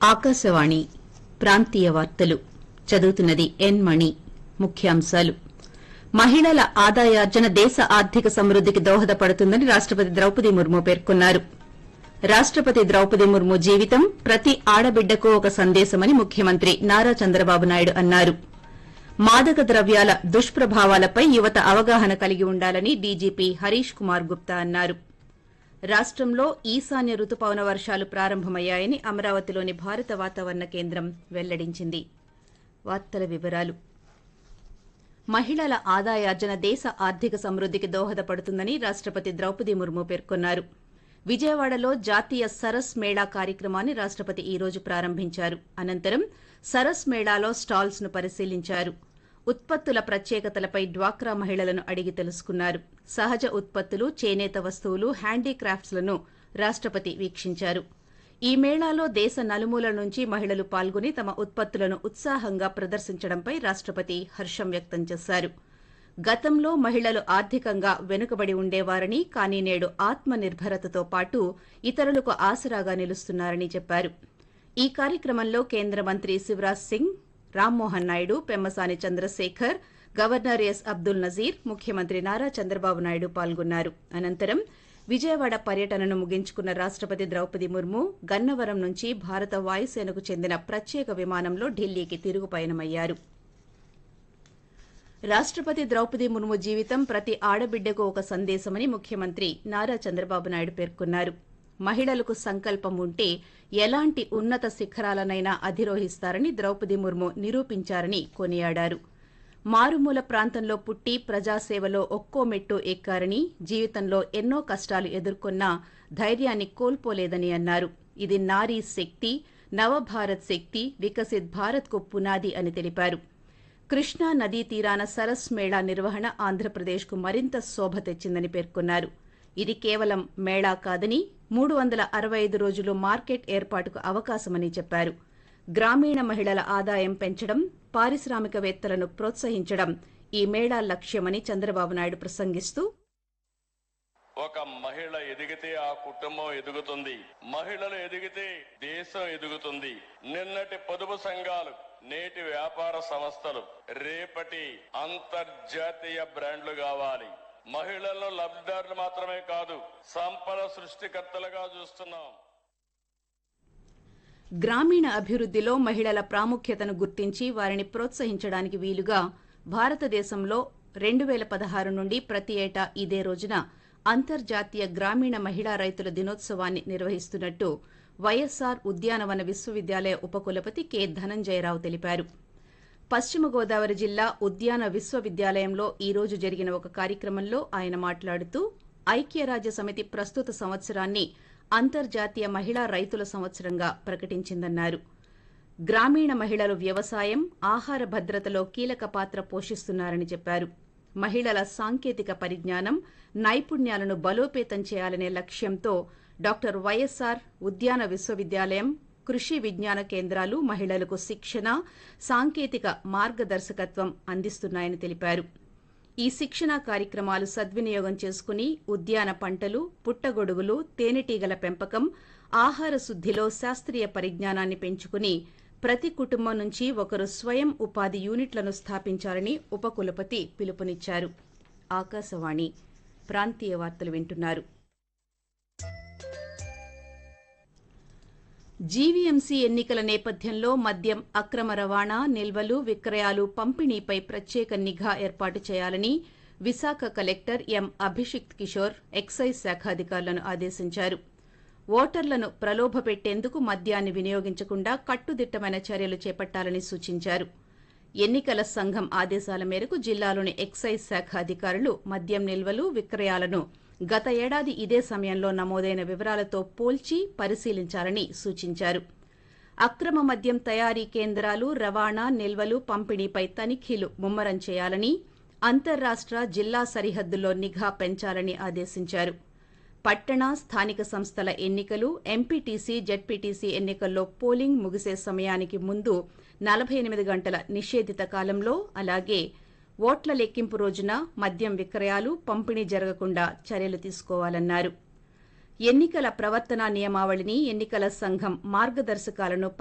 ఆకాశవాణి ప్రాంతీయ వార్తలు చదువుతున్నది ఎన్ మణి ముఖ్యాంశాలు మహిళల ఆదాయార్జన దేశ ఆర్థిక సమృద్దికి దోహదపడుతుందని రాష్టపతి ద్రౌపది ముర్ము పేర్కొన్నారు రాష్టపతి ద్రౌపది ముర్ము జీవితం ప్రతి ఆడబిడ్డకు ఒక సందేశమని ముఖ్యమంత్రి నారా చంద్రబాబు నాయుడు అన్నారు మాదక ద్రవ్యాల దుష్ప్రభావాలపై యువత అవగాహన కలిగి ఉండాలని డీజీపీ హరీష్ కుమార్ గుప్తా అన్నారు రాష్టంలో ఈశాన్య రుతుపవన వర్షాలు ప్రారంభమయ్యాయని అమరావతిలోని భారత వాతావరణ కేంద్రం వెల్లడించింది వార్తల వివరాలు మహిళల ఆదాయార్జన దేశ ఆర్థిక సమృద్దికి దోహదపడుతుందని రాష్టపతి ద్రౌపది ముర్ము పేర్కొన్నారు విజయవాడలో జాతీయ సరస్ మేళా కార్యక్రమాన్ని రాష్టపతి ఈ రోజు ప్రారంభించారు అనంతరం సరస్ మేళాలో స్టాల్స్ ను పరిశీలించారు ఉత్పత్తుల ప్రత్యేకతలపై డ్వాక్రా మహిళలను అడిగి తెలుసుకున్నారు సహజ ఉత్పత్తులు చేనేత వస్తువులు హ్యాండీక్రాఫ్ట్స్ లను రాష్టపతి వీక్షించారు ఈ మేళాలో దేశ నలుమూలల నుంచి మహిళలు పాల్గొని తమ ఉత్పత్తులను ఉత్సాహంగా ప్రదర్శించడంపై రాష్టపతి హర్షం వ్యక్తం చేశారు గతంలో మహిళలు ఆర్థికంగా వెనుకబడి ఉండేవారని కానీ నేడు ఆత్మ నిర్భరతతో పాటు ఇతరులకు ఆసరాగా నిలుస్తున్నారని చెప్పారు ఈ కార్యక్రమంలో కేంద్ర మంత్రి శివరాజ్ సింగ్ రామ్మోహన్ నాయుడు పెమ్మసాని చంద్రశేఖర్ గవర్నర్ ఎస్ అబ్దుల్ నజీర్ ముఖ్యమంత్రి నారా చంద్రబాబు నాయుడు పాల్గొన్నారు అనంతరం విజయవాడ పర్యటనను ముగించుకున్న రాష్టపతి ద్రౌపది ముర్ము గన్నవరం నుంచి భారత వాయుసేనకు చెందిన ప్రత్యేక విమానంలో ఢిల్లీకి తిరుగు పయనమయ్యారు రాష్టపతి ద్రౌపది ముర్ము జీవితం ప్రతి ఆడబిడ్డకు ఒక సందేశమని ముఖ్యమంత్రి నారా చంద్రబాబు నాయుడు పేర్కొన్నారు మహిళలకు సంకల్పం ఉంటే ఎలాంటి ఉన్నత శిఖరాలనైనా అధిరోహిస్తారని ద్రౌపది ముర్ము నిరూపించారని కొనియాడారు మారుమూల ప్రాంతంలో పుట్టి ప్రజాసేవలో ఒక్కో మెట్టు ఎక్కారని జీవితంలో ఎన్నో కష్టాలు ఎదుర్కొన్నా ధైర్యాన్ని కోల్పోలేదని అన్నారు ఇది నారీ శక్తి నవభారత్ శక్తి వికసిత్ భారత్కు పునాది అని తెలిపారు కృష్ణా నదీ తీరాన సరస్ మేళా నిర్వహణ ఆంధ్రప్రదేశ్కు మరింత శోభ తెచ్చిందని పేర్కొన్నారు ఇది కేవలం మేళా కాదని మూడు వందల అరవై ఐదు రోజులు మార్కెట్ ఏర్పాటుకు అవకాశమని చెప్పారు గ్రామీణ మహిళల ఆదాయం పెంచడం పారిశ్రామికవేత్తలను ప్రోత్సహించడం ఈ మేళా లక్ష్యమని చంద్రబాబు నాయుడు ప్రసంగిస్తూ ఒక మహిళ ఎదిగితే ఆ కుటుంబం ఎదుగుతుంది మహిళలు ఎదిగితే దేశం ఎదుగుతుంది నిన్నటి పొదుపు సంఘాలు నేటి వ్యాపార సంస్థలు రేపటి అంతర్జాతీయ బ్రాండ్లు కావాలి మహిళల్లో లబ్ధిదారులు మాత్రమే కాదు సంపద సృష్టికర్తలుగా చూస్తున్నాం గ్రామీణ అభివృద్దిలో మహిళల ప్రాముఖ్యతను గుర్తించి వారిని ప్రోత్సహించడానికి వీలుగా భారతదేశంలో రెండు వేల పదహారు నుండి ప్రతి ఏటా ఇదే రోజున అంతర్జాతీయ గ్రామీణ మహిళా రైతుల దినోత్సవాన్ని నిర్వహిస్తున్నట్టు వైఎస్సార్ ఉద్యానవన విశ్వవిద్యాలయ ఉపకులపతి కె ధనంజయరావు తెలిపారు పశ్చిమ గోదావరి జిల్లా ఉద్యాన విశ్వవిద్యాలయంలో ఈ రోజు జరిగిన ఒక కార్యక్రమంలో ఆయన మాట్లాడుతూ ఐక్యరాజ్య సమితి ప్రస్తుత సంవత్సరాన్ని అంతర్జాతీయ మహిళా రైతుల సంవత్సరంగా ప్రకటించిందన్నారు గ్రామీణ మహిళలు వ్యవసాయం ఆహార భద్రతలో కీలక పాత్ర పోషిస్తున్నారని చెప్పారు మహిళల సాంకేతిక పరిజ్ఞానం నైపుణ్యాలను బలోపేతం చేయాలనే లక్ష్యంతో డాక్టర్ వైఎస్సార్ ఉద్యాన విశ్వవిద్యాలయం కృషి విజ్ఞాన కేంద్రాలు మహిళలకు శిక్షణ సాంకేతిక మార్గదర్శకత్వం అందిస్తున్నాయని తెలిపారు ఈ శిక్షణా కార్యక్రమాలు సద్వినియోగం చేసుకుని ఉద్యాన పంటలు పుట్టగొడుగులు తేనెటీగల పెంపకం ఆహార శుద్దిలో శాస్త్రీయ పరిజ్ఞానాన్ని పెంచుకుని ప్రతి కుటుంబం నుంచి ఒకరు స్వయం ఉపాధి యూనిట్లను స్థాపించాలని ఉపకులపతి పిలుపునిచ్చారు ఆకాశవాణి ప్రాంతీయ వార్తలు వింటున్నారు జీవీఎంసీ ఎన్నికల నేపథ్యంలో మద్యం అక్రమ రవాణా నిల్వలు విక్రయాలు పంపిణీపై ప్రత్యేక నిఘా ఏర్పాటు చేయాలని Visakha collector M Abhishikt Kishore excise శాఖ అధికారులను ఆదేశించారు ఓటర్లను ప్రలోభపెట్టేందుకు మద్యాన్ని వినియోగించకుండా కట్టుదిట్టమైన చర్యలు చేపట్టాలని సూచించారు ఎన్నికల సంఘం ఆదేశాల మేరకు జిల్లాలోని ఎక్సైజ్ శాఖ అధికారులు మద్యం నిల్వలు విక్రయాలను గత ఏడాది ఇదే సమయంలో నమోదైన వివరాలతో పోల్చి పరిశీలించాలని సూచించారు అక్రమ మద్యం తయారీ కేంద్రాలు రవాణా నిల్వలు పంపిణీపై తనిఖీలు ముమ్మరం చేయాలని అంతర్రాష్ట జిల్లా సరిహద్దుల్లో నిఘా పెంచాలని ఆదేశించారు పట్టణ స్థానిక సంస్థల ఎన్నికలు ఎంపీటీసీ జెడ్పీటీసీ ఎన్నికల్లో పోలింగ్ ముగిసే సమయానికి ముందు నలభై ఎనిమిది గంటల నిషేధిత కాలంలో అలాగే ఓట్ల లెక్కింపు రోజున మద్యం విక్రయాలు పంపిణీ జరగకుండా చర్యలు తీసుకోవాలన్నారు ఎన్నికల ప్రవర్తనా నియమావళిని ఎన్నికల సంఘం మార్గదర్శకాలను